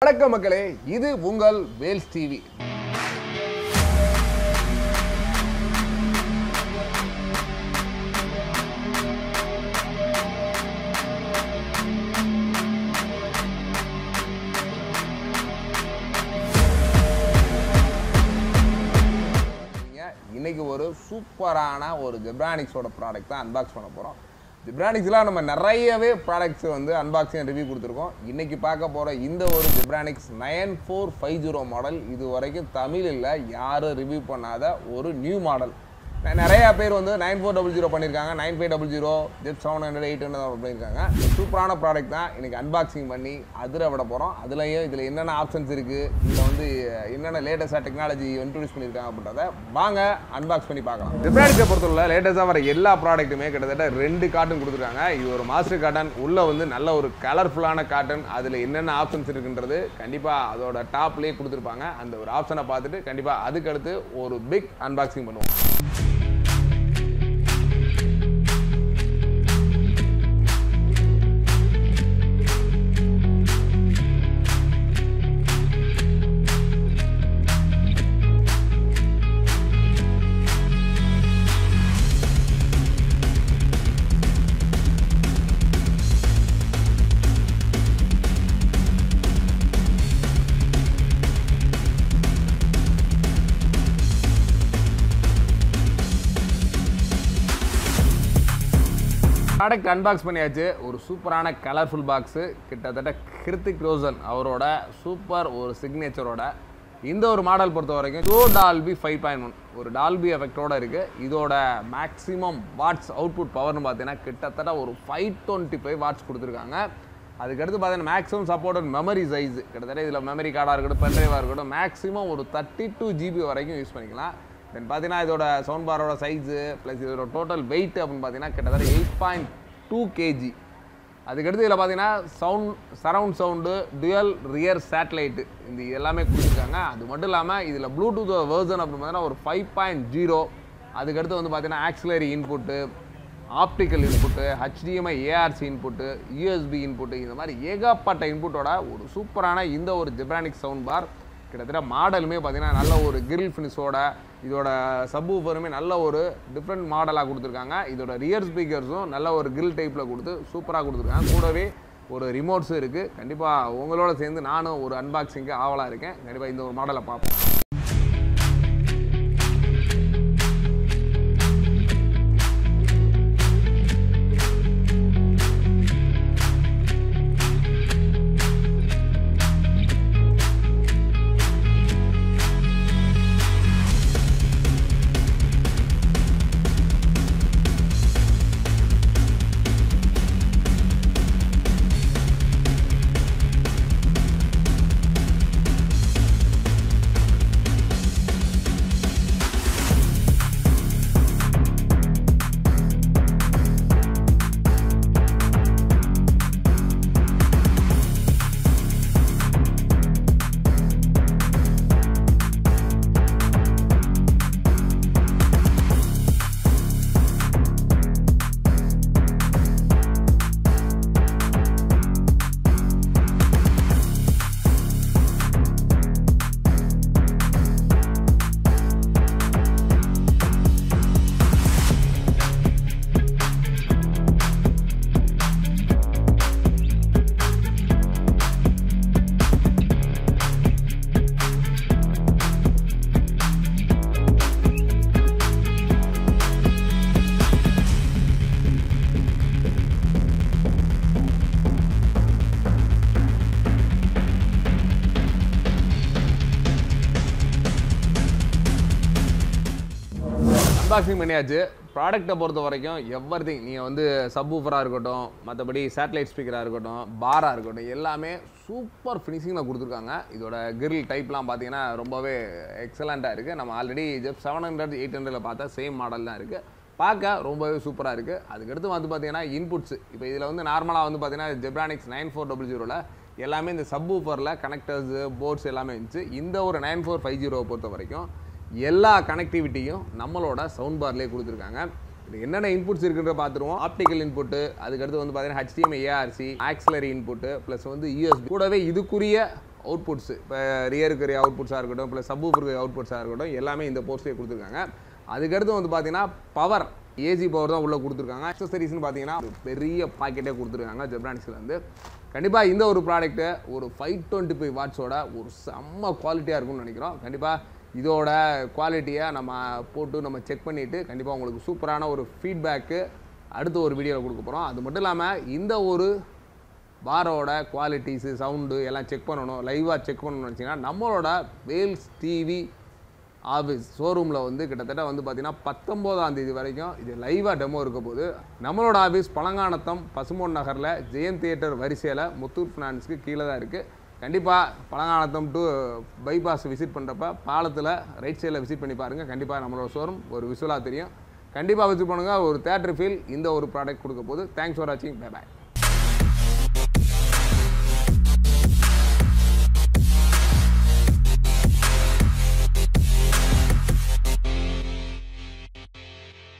வணக்கம் மக்களே இது உங்கள் வேல்ஸ் டிவி இன்னைக்கு ஒரு சூப்பரான ஒரு ஜெப்ரானிக்ஸோட ப்ராடக்ட் தான் அன்பாக்ஸ் பண்ண போகிறோம் ஜெப்ரானிக்ஸ்லாம் நம்ம நிறையவே ப்ராடக்ட்ஸ் வந்து அன்பாக்சிங் ரிவ்யூ கொடுத்துருக்கோம் இன்னைக்கு பார்க்க போகிற இந்த ஒரு Zebronics nine four five zero model இது வரைக்கும் தமிழில் யாரும் ரிவ்யூ பண்ணாத ஒரு நியூ மாடல் நிறைய பேர் வந்து நைன் ஃபோர் டபுள் ஜீரோ பண்ணியிருக்காங்க nine five double zero Zeb seven hundred eight hundred பண்ணியிருக்காங்க சூப்பரான ப்ராடக்ட் தான் இன்னைக்கு அன்பாக்சிங் பண்ணி அதிர விட போகிறோம் அதுலேயும் இதில் என்னென்ன ஆப்ஷன்ஸ் இருக்குது இதில் வந்து என்னென்ன லேட்டஸ்ட்டாக டெக்னாலஜி இன்ட்ரடியூஸ் பண்ணியிருக்காங்க அப்படின்றத வாங்க அன்பாக்ஸ் பண்ணி பார்க்கலாம் ஜெப்ரானிக்ஸை பொறுத்தவரை லேட்டஸ்ட்டாக வர எல்லா ப்ராடக்ட்டுமே கிட்டத்தட்ட ரெண்டு காட்டன் கொடுத்துருக்காங்க இது ஒரு மாஸ்டர் காட்டன் உள்ளே வந்து நல்ல ஒரு கலர்ஃபுல்லான காட்டன் அதில் என்னென்ன ஆப்ஷன்ஸ் இருக்குன்றது கண்டிப்பாக அதோட டாப்லேயே கொடுத்துருப்பாங்க அந்த ஒரு ஆப்ஷனை பார்த்துட்டு கண்டிப்பாக அதுக்கடுத்து ஒரு பிக் அன்பாக்சிங் பண்ணுவோம் ப்ராடக்ட் அன்பாக்ஸ் பண்ணியாச்சு ஒரு சூப்பரான கலர்ஃபுல் பாக்ஸு கிட்டத்தட்ட கிருத்திக் ரோசன் அவரோட சூப்பர் ஒரு சிக்னேச்சரோட இந்த ஒரு மாடல் பொறுத்த வரைக்கும் two Dolby five point one ஒரு டால்பி எஃபெக்டோட இருக்குது இதோட மேக்ஸிமம் வாட்ஸ் அவுட்புட் பவர்னு பார்த்தீங்கன்னா கிட்டத்தட்ட ஒரு ஃபைவ் டுவெண்ட்டி ஃபைவ் வாட்ஸ் கொடுத்துருக்காங்க அதுக்கடுத்து பார்த்தீங்கன்னா மேக்ஸிமம் சப்போர்ட்டட் மெமரி சைஸ் கிட்டத்தட்ட இதில் மெமரி கார்டாக இருக்கட்டும் பென்ட்ரைவாக இருக்கட்டும் மேக்ஸிமம் ஒரு தேர்ட்டி டூ ஜிபி வரைக்கும் யூஸ் பண்ணிக்கலாம் தென் பார்த்தீங்கன்னா இதோட சவுண்ட் பாரோட சைஸு ப்ளஸ் இதோட டோட்டல் வெயிட் அப்படின்னு பார்த்தீங்கன்னா கிட்டத்தட்ட எயிட் பாயிண்ட் டூ கேஜி அதுக்கடுத்து இதில் பார்த்தீங்கன்னா sound surround sound dual rear satellite இந்த எல்லாமே கொடுத்துருக்காங்க அது மட்டும் இல்லாமல் இதில் ப்ளூடூத் வேர்சன் அப்படின்னு பார்த்தீங்கன்னா ஒரு ஃபைவ் பாயிண்ட் ஜீரோ அதுக்கடுத்து வந்து பார்த்தீங்கன்னா auxiliary input optical input HDMI ARC input USB input இந்த மாதிரி ஏகப்பட்ட இன்புட்டோட ஒரு சூப்பரான இந்த ஒரு ஜெப்ரானிக் சவுண்ட் பார் கிட்டத்தட்ட மாடலுமே பார்த்தீங்கன்னா நல்ல ஒரு கிரில் ஃபினிஷோட இதோட சப்வூஃபருமே நல்ல ஒரு டிஃப்ரெண்ட் மாடலாக கொடுத்துருக்காங்க இதோட ரியர் ஸ்பீக்கர்ஸும் நல்ல ஒரு கிரில் டைப்பில் கொடுத்து சூப்பராக கொடுத்துருக்காங்க கூடவே ஒரு ரிமோட்ஸும் இருக்குது கண்டிப்பாக உங்களோட சேர்ந்து நானும் ஒரு அன்பாக்சிங்க்கு ஆவலாக இருக்கேன் கண்டிப்பாக இந்த ஒரு மாடலை பார்ப்போம் அன்பாக்சிங் பண்ணியாச்சு ப்ராடக்ட்டை பொறுத்த வரைக்கும் எவ்ரி திங் நீங்கள் வந்து சப்வூஃபராக இருக்கட்டும் மற்றபடி சேட்டலைட் ஸ்பீக்கராக இருக்கட்டும் பாராக இருக்கட்டும் எல்லாமே சூப்பர் ஃபினிஷிங்கில் கொடுத்துருக்காங்க இதோட கிரில் டைப்லாம் பார்த்தீங்கன்னா ரொம்பவே எக்ஸலண்ட்டாக இருக்குது நம்ம already Zeb seven hundred eight ஹண்ட்ரடில் பார்த்தா சேம் மாடல் தான் இருக்குது பார்க்க ரொம்பவே சூப்பராக இருக்குது அதுக்கடுத்து வந்து பார்த்தீங்கன்னா இன்புட்ஸ் இப்போ இதில் வந்து நார்மலாக வந்து பார்த்தீங்கன்னா ஜெப்ரானிக்ஸ் நைன் ஃபோர் டபுள் ஜீரோவில் எல்லாமே இந்த சப்வூஃபரில் கனெக்டர்ஸு போர்ட்ஸ் எல்லாமே இருந்துச்சு இந்த ஒரு நைன் ஃபோர் ஃபைவ் ஜீரோவை பொறுத்த வரைக்கும் எல்லா கனெக்டிவிட்டியும் நம்மளோட சவுண்ட் பார்லேயே கொடுத்துருக்காங்க இது என்னென்ன இன்புட்ஸ் இருக்குன்ற பார்த்துருவோம் ஆப்டிக்கல் இன்புட்டு அதுக்கடுத்து வந்து பார்த்தீங்கன்னா HDMI ARC auxiliary input plus வந்து யூஎஸ்பி கூடவே இதுக்குரிய அவுட்புட்ஸ் இப்போ ரியருக்கு அவுட்புட்ஸாக இருக்கட்டும் ப்ளஸ் சப்வூஃபருக்கு அவுட்புட்ஸாக இருக்கட்டும் எல்லாமே இந்த போர்ட்ஸ்லேயே கொடுத்துருக்காங்க அதுக்கடுத்து வந்து பார்த்தீங்கன்னா பவர் ஏசி பவர் தான் உள்ளே கொடுத்துருக்காங்க அக்சசரிஸ்னு பார்த்தீங்கன்னா ஒரு பெரிய பாக்கெட்டே கொடுத்துருக்காங்க ஜெப்ரானிக்ஸில் வந்து கண்டிப்பாக இந்த ஒரு ப்ராடக்ட்டு ஒரு ஃபைவ் டுவெண்ட்டி ஃபைவ் வாட்ஸோட ஒரு செம்ம குவாலிட்டியாக இருக்கும்னு நினைக்கிறோம் கண்டிப்பாக இதோட குவாலிட்டியை நம்ம போட்டு நம்ம செக் பண்ணிவிட்டு கண்டிப்பாக உங்களுக்கு சூப்பரான ஒரு ஃபீட்பேக்கு அடுத்த ஒரு வீடியோவில் கொடுக்க போகிறோம் அது மட்டும் இல்லாமல் இந்த ஒரு பாரோட குவாலிட்டிஸு சவுண்டு எல்லாம் செக் பண்ணணும் லைவாக செக் பண்ணணும்னு வச்சிங்கன்னா நம்மளோட வேல்ஸ் டிவி ஆஃபீஸ் ஷோரூமில் வந்து கிட்டத்தட்ட வந்து பார்த்தீங்கன்னா பத்தொம்போதாம் தேதி வரைக்கும் இது லைவாக டெமோ இருக்க போது நம்மளோட ஆஃபீஸ் பழங்கானத்தம் பசுமோன் நகரில் ஜெயம் தியேட்டர் வரிசையில் முத்தூட் ஃபினான்ஸ்க்கு கீழே தான் இருக்குது கண்டிப்பாக பழங்கானத்தம் டு பைபாஸ் விசிட் பண்ணுறப்ப பாலத்தில் ரைட் சைடில் விசிட் பண்ணி பாருங்கள் கண்டிப்பாக நம்மளோட ஷோரூம் ஒரு விஷுவலாக தெரியும் கண்டிப்பாக விசிட் பண்ணுங்கள் ஒரு தேட்டர் ஃபீல் இந்த ஒரு ப்ராடக்ட் கொடுக்க போது தேங்க்ஸ் ஃபார் வாட்சிங் பை பாய்